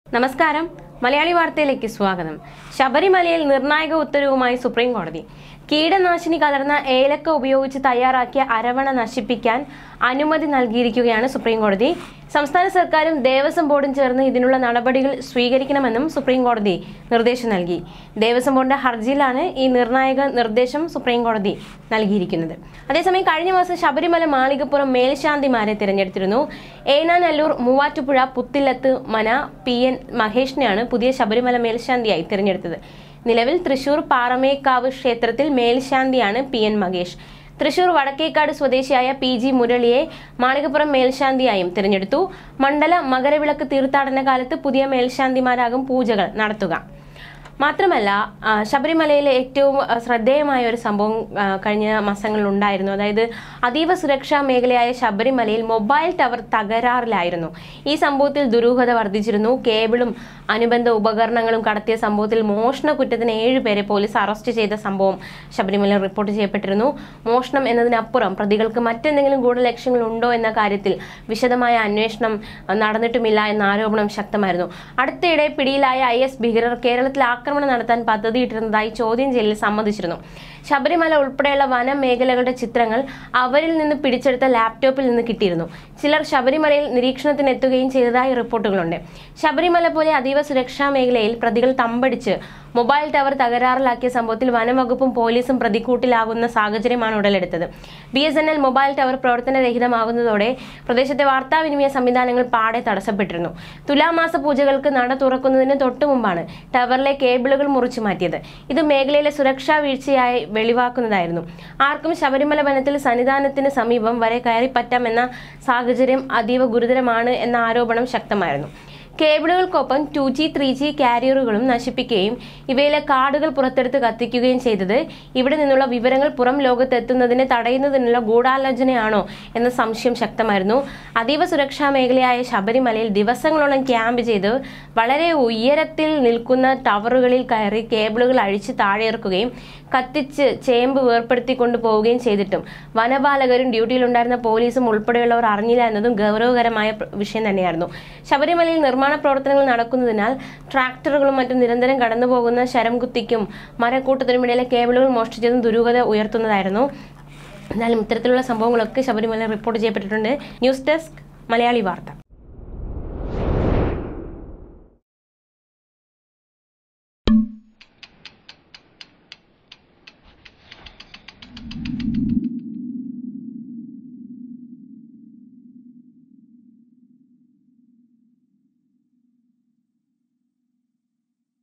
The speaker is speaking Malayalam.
നമസ്കാരം മലയാളി വാർത്തയിലേക്ക് സ്വാഗതം ശബരിമലയിൽ നിർണായക ഉത്തരവുമായി സുപ്രീം കോടതി കീടനാശിനി കലർന്ന ഏലക്ക ഉപയോഗിച്ച് തയ്യാറാക്കിയ അരവണ നശിപ്പിക്കാൻ അനുമതി നൽകിയിരിക്കുകയാണ് സുപ്രീം കോടതി സംസ്ഥാന സർക്കാരും ദേവസ്വം ബോർഡും ചേർന്ന് ഇതിനുള്ള നടപടികൾ സ്വീകരിക്കണമെന്നും സുപ്രീം കോടതി നിർദ്ദേശം നൽകി ദേവസ്വം ബോർഡിന്റെ ഹർജിയിലാണ് ഈ നിർണായക നിർദ്ദേശം സുപ്രീം കോടതി നൽകിയിരിക്കുന്നത് അതേസമയം കഴിഞ്ഞ മാസം ശബരിമല മാളികപ്പുറം മേൽശാന്തിമാരെ തിരഞ്ഞെടുത്തിരുന്നു ഏനാനല്ലൂർ മൂവാറ്റുപുഴ പുത്തില്ലത്ത് മന പി എൻ മഹേഷിനെയാണ് പുതിയ ശബരിമല മേൽശാന്തിയായി തിരഞ്ഞെടുത്തത് നിലവിൽ തൃശൂർ പാറമേക്കാവ് ക്ഷേത്രത്തിൽ മേൽശാന്തിയാണ് പി എൻ മഹേഷ് തൃശൂർ വടക്കേക്കാട് സ്വദേശിയായ പി ജി മുരളിയെ മാളികപ്പുറം മേൽശാന്തിയായും തിരഞ്ഞെടുത്തു മണ്ഡല മകരവിളക്ക് തീർത്ഥാടന കാലത്ത് പുതിയ മേൽശാന്തിമാരാകും പൂജകൾ നടത്തുക മാത്രമല്ല ആ, ശബരിമലയിലെ ഏറ്റവും ആ, ശ്രദ്ധേയമായ ഒരു സംഭവം ആ, കഴിഞ്ഞ മാസങ്ങളിൽ ഉണ്ടായിരുന്നു അതായത് അതീവ സുരക്ഷാ മേഖലയായ ശബരിമലയിൽ മൊബൈൽ ടവർ തകരാറിലായിരുന്നു ഈ സംഭവത്തിൽ ദുരൂഹത വർദ്ധിച്ചിരുന്നു കേബിളും അനുബന്ധ ഉപകരണങ്ങളും കടത്തിയ സംഭവത്തിൽ മോഷണ കുറ്റത്തിന് ഏഴുപേരെ പോലീസ് അറസ്റ്റ് ചെയ്ത സംഭവം ശബരിമല റിപ്പോർട്ട് ചെയ്യപ്പെട്ടിരുന്നു മോഷണം എന്നതിനപ്പുറം പ്രതികൾക്ക് മറ്റെന്തെങ്കിലും ഗൂഢലക്ഷ്യങ്ങൾ ഉണ്ടോ എന്ന കാര്യത്തിൽ വിശദമായ അന്വേഷണം ആ, നടന്നിട്ടുമില്ല എന്ന ആരോപണം ശക്തമായിരുന്നു അടുത്തിടെ പിടിയിലായ ഐ എസ് ഭീകരർ കേരളത്തിൽ ആക്രമണം നടത്താൻ പദ്ധതിയിട്ടിരുന്നതായി ചോദ്യം ചെയ്യലിൽ സമ്മതിച്ചിരുന്നു ശബരിമല ഉൾപ്പെടെയുള്ള വന മേഖലകളുടെ ചിത്രങ്ങൾ അവരിൽ നിന്ന് പിടിച്ചെടുത്ത ലാപ്ടോപ്പിൽ നിന്ന് കിട്ടിയിരുന്നു ചിലർ ശബരിമലയിൽ നിരീക്ഷണത്തിന് എത്തുകയും ചെയ്തതായി റിപ്പോർട്ടുകളുണ്ട് ശബരിമല പോലെ അതീവ സുരക്ഷാ മേഖലയിൽ പ്രതികൾ തമ്പടിച്ച് മൊബൈൽ ടവർ തകരാറിലാക്കിയ സംഭവത്തിൽ വനംവകുപ്പും പോലീസും പ്രതിക്കൂട്ടിലാകുന്ന സാഹചര്യമാണ് ഉടലെടുത്തത് B S N L mobile tower പ്രവർത്തനരഹിതമാകുന്നതോടെ പ്രദേശത്തെ വാർത്താവിനിമയ സംവിധാനങ്ങൾ പാടെ തടസ്സപ്പെട്ടിരുന്നു തുലാമാസ പൂജകൾക്ക് നട തുറക്കുന്നതിന് തൊട്ടു മുമ്പാണ് ടവറിലെ കേബിളുകൾ മുറിച്ചു മാറ്റിയത് ഇത് മേഖലയിലെ സുരക്ഷാ വീഴ്ചയായി വെളിവാക്കുന്നതായിരുന്നു ആർക്കും ശബരിമല വനത്തിൽ സന്നിധാനത്തിന് സമീപം വരെ കയറിപ്പറ്റാമെന്ന സാഹചര്യം അതീവ ഗുരുതരമാണ് എന്ന ആരോപണം ശക്തമായിരുന്നു കേബിളുകൾക്കൊപ്പം ടു ജി ത്രീ ജി കാരിയറുകളും നശിപ്പിക്കുകയും ഇവയിലെ കാർഡുകൾ പുറത്തെടുത്ത് കത്തിക്കുകയും ചെയ്തത് ഇവിടെ നിന്നുള്ള വിവരങ്ങൾ പുറം ലോകത്ത് എത്തുന്നതിനെ തടയുന്നതിനുള്ള ഗൂഢാലോചനയാണോ എന്ന സംശയം ശക്തമായിരുന്നു അതീവ സുരക്ഷാ മേഖലയായ ശബരിമലയിൽ ദിവസങ്ങളോളം ക്യാമ്പ് ചെയ്ത് വളരെ ഉയരത്തിൽ നിൽക്കുന്ന ടവറുകളിൽ കയറി കേബിളുകൾ അഴിച്ച് താഴെയിറക്കുകയും കത്തിച്ച് ചേമ്പ് വേർപ്പെടുത്തിക്കൊണ്ട് പോവുകയും ചെയ്തിട്ടും വനപാലകരും ഡ്യൂട്ടിയിലുണ്ടായിരുന്ന പോലീസും ഉൾപ്പെടെയുള്ളവർ അറിഞ്ഞില്ല എന്നതും ഗൗരവകരമായ പ്ര- വിഷയം തന്നെയായിരുന്നു ശബരിമലയിൽ നിർമ്മാണ പ്രവർത്തനങ്ങൾ നടക്കുന്നതിനാൽ ട്രാക്ടറുകളും മറ്റും നിരന്തരം കടന്നുപോകുന്ന ശരം കുത്തിക്കും മരക്കൂട്ടത്തിനുമിടയിലെ കേബിളുകൾ മോഷ്ടിച്ചതും ദുരൂഹത ഉയർത്തുന്നതായിരുന്നു എന്നാലും ഇത്തരത്തിലുള്ള സംഭവങ്ങളൊക്കെ ശബരിമല റിപ്പോർട്ട് ചെയ്യപ്പെട്ടിട്ടുണ്ട് ന്യൂസ് ഡെസ്ക് മലയാളി വാർത്ത